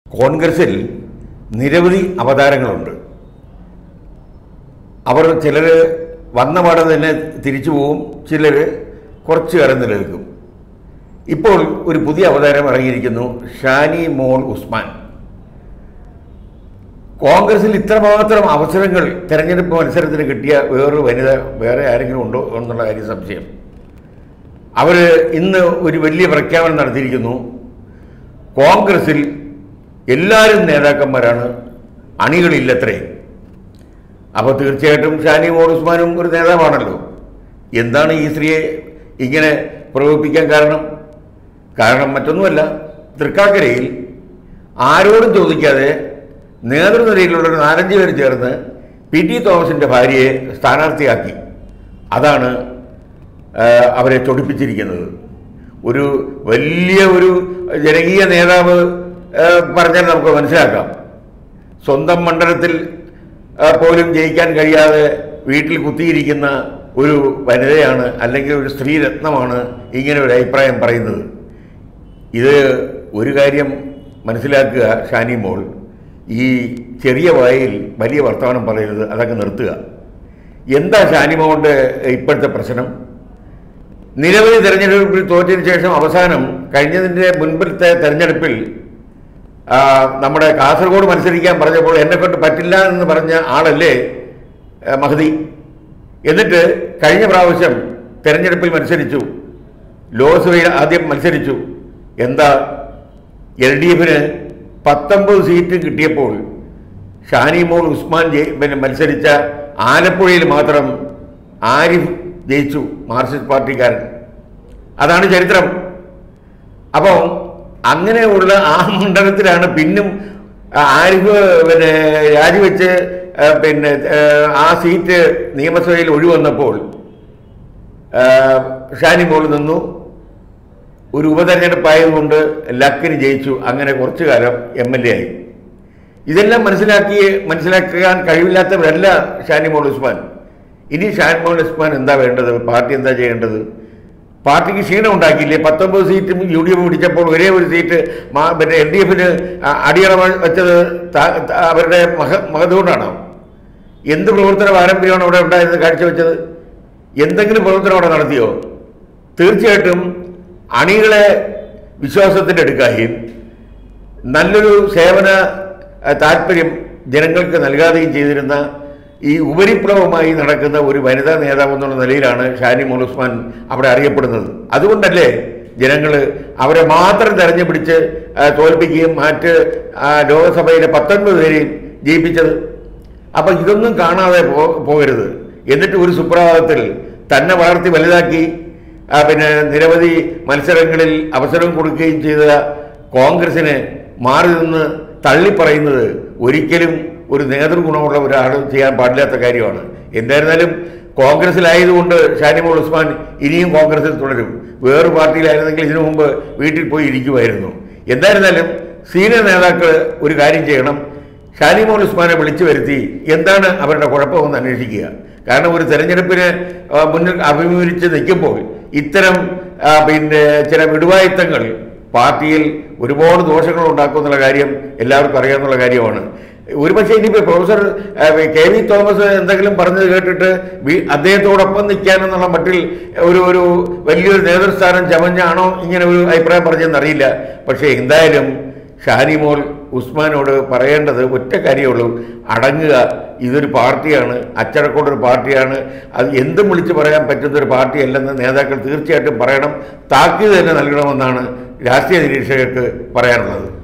കോൺഗ്രസിൽ നിരവധി അവതാരങ്ങളുണ്ട് അവർ ചിലർ വന്ന പാടെ തന്നെ തിരിച്ചു പോവും ചിലർ കുറച്ചു കാലം നിലനിൽക്കും ഇപ്പോൾ ഒരു പുതിയ അവതാരം ഇറങ്ങിയിരിക്കുന്നു ഷാനി മോൾ ഉസ്മാൻ കോൺഗ്രസിൽ ഇത്രമാത്രം അവസരങ്ങൾ തെരഞ്ഞെടുപ്പ് മത്സരത്തിന് കിട്ടിയ വേറൊരു വനിത വേറെ ആരെങ്കിലും ഉണ്ടോ എന്നുള്ള കാര്യം സംശയം അവർ ഇന്ന് ഒരു വലിയ പ്രഖ്യാപനം നടത്തിയിരിക്കുന്നു കോൺഗ്രസിൽ എല്ലാവരും നേതാക്കന്മാരാണ് അണികളില്ലത്രേ അപ്പോൾ തീർച്ചയായിട്ടും ഷാനി മോൾ ഉസ്മാനും ഒരു നേതാവാണല്ലോ എന്താണ് ഈ സ്ത്രീയെ ഇങ്ങനെ പ്രകോപിപ്പിക്കാൻ കാരണം കാരണം മറ്റൊന്നുമല്ല തൃക്കാക്കരയിൽ ആരോടും ചോദിക്കാതെ നേതൃനിരയിലുള്ള ഒരു നാലഞ്ച് പേർ ചേർന്ന് പി ടി തോമസിൻ്റെ ഭാര്യയെ സ്ഥാനാർത്ഥിയാക്കി അതാണ് ആ, അവരെ ചൊടിപ്പിച്ചിരിക്കുന്നത് ഒരു വലിയ ഒരു ജനകീയ നേതാവ് ആ, പറഞ്ഞാൽ നമുക്ക് മനസ്സിലാക്കാം സ്വന്തം മണ്ഡലത്തിൽ ആ, പോലും ജയിക്കാൻ കഴിയാതെ വീട്ടിൽ കുത്തിയിരിക്കുന്ന ഒരു വനിതയാണ് അല്ലെങ്കിൽ ഒരു സ്ത്രീരത്നമാണ് ഇങ്ങനെ ഒരു അഭിപ്രായം പറയുന്നത് ഇത് ഒരു കാര്യം മനസ്സിലാക്കുക ഷാനി മോൾ ഈ ചെറിയ വായിൽ വലിയ വർത്തമാനം പറയരുത് അതൊക്കെ നിർത്തുക എന്താ ഷാനി മോളുടെ ഇപ്പോഴത്തെ പ്രശ്നം നിരവധി തെരഞ്ഞെടുപ്പിൽ തോറ്റതിന് ശേഷം അവസാനം കഴിഞ്ഞതിൻ്റെ മുൻപിലത്തെ തെരഞ്ഞെടുപ്പിൽ ആ, നമ്മുടെ കാസർഗോഡ് മത്സരിക്കാൻ പറഞ്ഞപ്പോൾ എന്നെ കൊണ്ട് പറ്റില്ല എന്ന് പറഞ്ഞ ആളല്ലേ ആ, മഹദി എന്നിട്ട് കഴിഞ്ഞ പ്രാവശ്യം തെരഞ്ഞെടുപ്പിൽ മത്സരിച്ചു ലോക്സഭയിൽ ആദ്യം മത്സരിച്ചു എന്താ എൽ ഡി എഫിന് പത്തൊമ്പത് സീറ്റ് കിട്ടിയപ്പോൾ ഷാനി മോൾ ഉസ്മാൻ ജയി- പിന്നെ മത്സരിച്ച ആലപ്പുഴയിൽ മാത്രം ആരിഫ് ജയിച്ചു മാർക്സിസ്റ്റ് പാർട്ടിക്കാരൻ അതാണ് ചരിത്രം അപ്പോൾ അങ്ങനെയുള്ള ആ മണ്ഡലത്തിലാണ് പിന്നും ആ, ആരിഫ് പിന്നെ രാജിവെച്ച് ആ, പിന്നെ ആ, ആ സീറ്റ് നിയമസഭയിൽ ഒഴിവന്നപ്പോൾ ആ, ഷാനി മോൾ നിന്നു ഒരു ഉപതെരഞ്ഞെടുപ്പായതുകൊണ്ട് ലക്കിന് ജയിച്ചു അങ്ങനെ കുറച്ചു കാലം എം എൽ എ ആയി ഇതെല്ലാം മനസ്സിലാക്കി മനസ്സിലാക്കാൻ കഴിവില്ലാത്തവരല്ല ഷാനിമോൾ ഉസ്മാൻ ഇനി ഷാനിമോൾ ഉസ്മാൻ എന്താ വേണ്ടത് പാർട്ടി എന്താ ചെയ്യേണ്ടത് പാർട്ടിക്ക് ക്ഷീണം ഉണ്ടാക്കിയില്ലേ പത്തൊമ്പത് സീറ്റും യു ഡി എഫ് പിടിച്ചപ്പോൾ ഒരേ ഒരു സീറ്റ് മാ- പിന്നെ എൽ ഡി എഫിന് അടിയറ വെച്ചത് ത- ത- അവരുടെ മഹ മഹതുകൊണ്ടാണോ എന്ത് പ്രവർത്തന പാരമ്പര്യമാണ് അവിടെ ഉണ്ടായത് കാഴ്ചവെച്ചത് എന്തെങ്കിലും പ്രവർത്തനം അവിടെ നടത്തിയോ തീർച്ചയായിട്ടും അണികളെ വിശ്വാസത്തിൻ്റെ എടുക്കുകയും നല്ലൊരു സേവന അഹ്, താല്പര്യം ജനങ്ങൾക്ക് നൽകാതെയും ചെയ്തിരുന്ന ഈ ഉപരിപ്ലവമായി നടക്കുന്ന ഒരു വനിതാ നേതാവ് എന്നുള്ള നിലയിലാണ് ഷാനി മോൾ ഉസ്മാൻ അവിടെ അറിയപ്പെടുന്നത് അതുകൊണ്ടല്ലേ ജനങ്ങൾ അവരെ മാത്രം തെരഞ്ഞുപിടിച്ച് ആ, തോൽപ്പിക്കുകയും മറ്റ് ആ, ലോകസഭയിലെ പത്തൊൻപത് പേരെയും ജയിപ്പിച്ചത് അപ്പം ഇതൊന്നും കാണാതെ പോ പോകരുത് എന്നിട്ട് ഒരു സുപ്രഭാതത്തിൽ തന്നെ വളർത്തി വലുതാക്കി ആ, പിന്നെ നിരവധി മത്സരങ്ങളിൽ അവസരം കൊടുക്കുകയും ചെയ്ത കോൺഗ്രസിനെ മാറി നിന്ന് തള്ളിപ്പറയുന്നത് ഒരിക്കലും ഒരു നേതൃഗുണമുള്ള ഒരാൾ ചെയ്യാൻ പാടില്ലാത്ത കാര്യമാണ് എന്തായിരുന്നാലും കോൺഗ്രസിലായതുകൊണ്ട് ഷാനിമോൾ ഉസ്മാൻ ഇനിയും കോൺഗ്രസിൽ തുടരും വേറൊരു പാർട്ടിയിലായിരുന്നെങ്കിൽ ഇതിനു മുമ്പ് വീട്ടിൽ പോയി ഇരിക്കുമായിരുന്നു എന്തായിരുന്നാലും സീനിയർ നേതാക്കൾ ഒരു കാര്യം ചെയ്യണം ഷാനിമോൾ ഉസ്മാനെ വിളിച്ചു വരുത്തി എന്താണ് അവരുടെ കുഴപ്പമെന്ന് അന്വേഷിക്കുക കാരണം ഒരു തെരഞ്ഞെടുപ്പിന് ആ, മുന്നിൽ അഭിമുഖീകരിച്ച് നിൽക്കുമ്പോൾ ഇത്തരം ആ, പിന്നെ ചില വിടുവായുത്തങ്ങൾ പാർട്ടിയിൽ ഒരുപാട് ദോഷങ്ങൾ ഉണ്ടാക്കുമെന്നുള്ള കാര്യം എല്ലാവർക്കും അറിയാവുന്ന കാര്യമാണ് ഒരുപക്ഷെ ഇനിയിപ്പോൾ പ്രൊഫസർ ആ, കെ വി തോമസ് എന്തെങ്കിലും പറഞ്ഞത് കേട്ടിട്ട് വി- അദ്ദേഹത്തോടൊപ്പം നിൽക്കാനെന്നുള്ള മട്ടിൽ ഒരു ഒരു വലിയൊരു നേതൃസ്ഥാനം ചമഞ്ഞാണോ ഇങ്ങനെ ഒരു അഭിപ്രായം പറഞ്ഞതെന്ന് അറിയില്ല പക്ഷേ എന്തായാലും ഷാനിമോൾ ഉസ്മാനോട് പറയേണ്ടത് ഒറ്റ കാര്യമുള്ളൂ അടങ്ങുക ഇതൊരു പാർട്ടിയാണ് അച്ചടക്കമുള്ളൊരു പാർട്ടിയാണ് അത് എന്തും വിളിച്ച് പറയാൻ പറ്റുന്ന ഒരു പാർട്ടിയല്ലെന്ന് നേതാക്കൾ തീർച്ചയായിട്ടും പറയണം താക്കീത് തന്നെ നൽകണമെന്നാണ് രാഷ്ട്രീയ നിരീക്ഷകർക്ക് പറയാനുള്ളത്